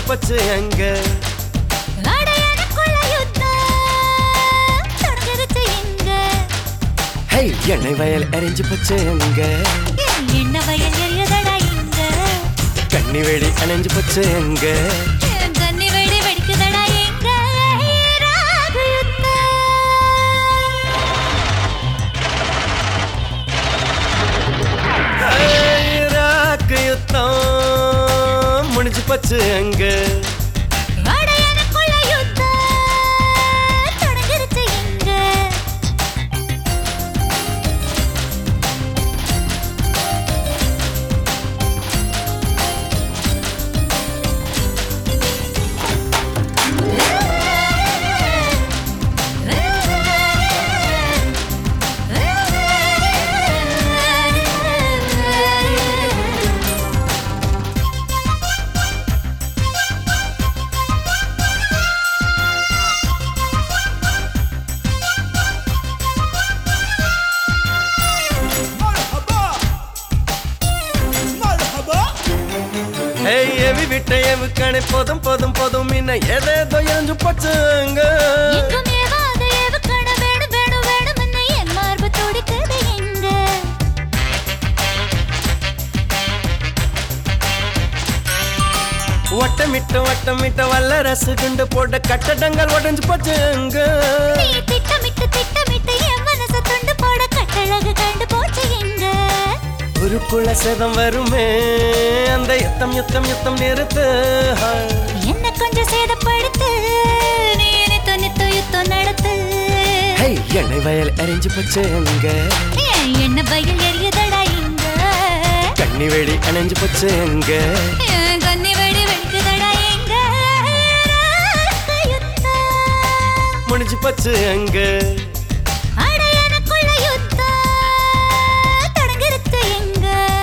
போச்சு அங்க அட எனக்குள்ள யுத்தம் தொடங்குறது எங்க ஹே எண்ணெய் வயல் எரிஞ்சு போச்சு அங்க என் எண்ண வயல் எரியதடா இங்க கண்ணி வெடி அணைஞ்சு போச்சு அங்க என் கன்னி வெடி வெடிக்குதடா எங்க ராகு யுத்தம் ராக்கு யுத்தம் முடிஞ்சு போச்சு அங்க அட எனக்குள்ள யுத்தம் தொடங்குறது எங்க ஹே எவி விட்ட எவு கணை போதும் போதும் போதும் இன்ன எதேதோ எரிஞ்சு போச்சு அங்க எங்கும் ஏவாத ஏவுகண வேணும் வேணும் வேணும்னு என் மார்பு துடிக்குது எங்க வட்டமிட்ட வட்டமிட்ட வல்லரசு குண்டு போட்ட கட்டடங்கள் உடைஞ்சு போச்சு அங்க நீ திட்டமிட்டு திட்டமிட்டு என் மனச துண்டு போட கட்டழகு கண்டு போச்சு எங்க உருக்குள்ள சேதம் வருமே அந்த யுத்தம் யுத்தம் யுத்தம் நிறுத்து ஹா. என்ன கொஞ்சம் சேதப்படுத்து நீ நித்த நித்த யுத்தம் நடத்து ஹே எண்ணெய் வயல் எரிஞ்சு போச்சு அங்க ஏன் என்ன பயில் எரியதடா இங்க கண்ணி வெடி அணைஞ்சு போச்சு அங்க ஏன் கன்னி வெடி வெடிக்குதடா எங்க ராக்கு யுத்தம் முடிஞ்சு போச்சு அங்க அட எனக்குள்ள யுத்தம் தொடங்குறது எங்க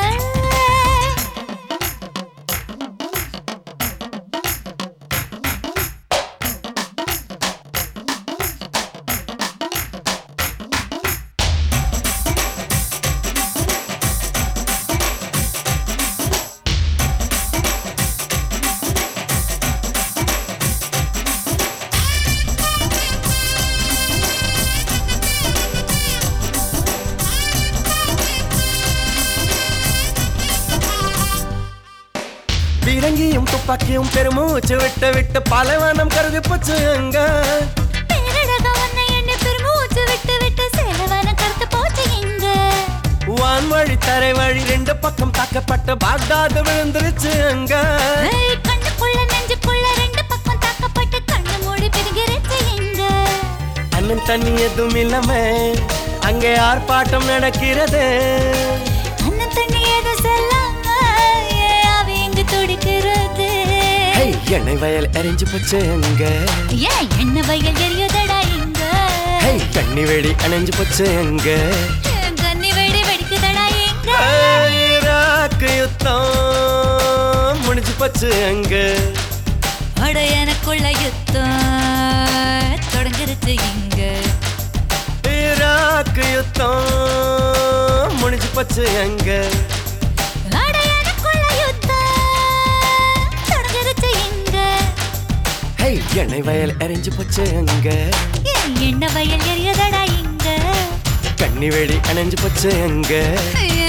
பீரங்கியும் துப்பாக்கியும் பெருமூச்சு விட்டு விட்டு பாலைவனம் கருதி போச்சு அங்க பேரழக உன்னை எண்ணி பெருமூச்சு விட்டு விட்டு சேலவன கருத்து போச்சு எங்க வான்வழி தரை வழி ரெண்டு பக்கம் தாக்கப்பட்ட பாக்தாது விழுந்துருச்சு அங்க ஏய், கண்ணுக்குள்ள நெஞ்சுக்குள்ள ரெண்டு பக்கம் தாக்கப்பட்டு கண்ணு மூடி பிரிகிறச்சு எங்க அண்ணன் தண்ணி எதுவும் இல்லாம அங்கே ஆர்ப்பாட்டம் நடக்கிறது அண்ணன் தண்ணி ஏதோ சொல்லாம ஏன் அவ எங்க துடிக்கிறது ஹே எண்ணெய் வயல் எரிஞ்சு போச்சு அங்க ஏன் என்ன வயல் எரியுதடா இங்க ஹே கண்ணி வெடி அணைஞ்சு போச்சு அங்க என் கன்னி வெடி வெடிக்குதடா எங்க ஈராக்கு யுத்தம் முடிஞ்சு போச்சு அங்க அட எனக்குள்ள யுத்தம் தொடங்குறது இங்க ஈராக்கு யுத்தம் முடிஞ்சு போச்சு அங்க அட எனக்குள்ள யுத்தம் தொடங்குறது இங்க ஹே எண்ணெய் வயல் எரிஞ்சு போச்சு அங்க என் என்ன வயல் எரியுதடா இங்க கண்ணி வெடி அணைஞ்சு போச்சு அங்க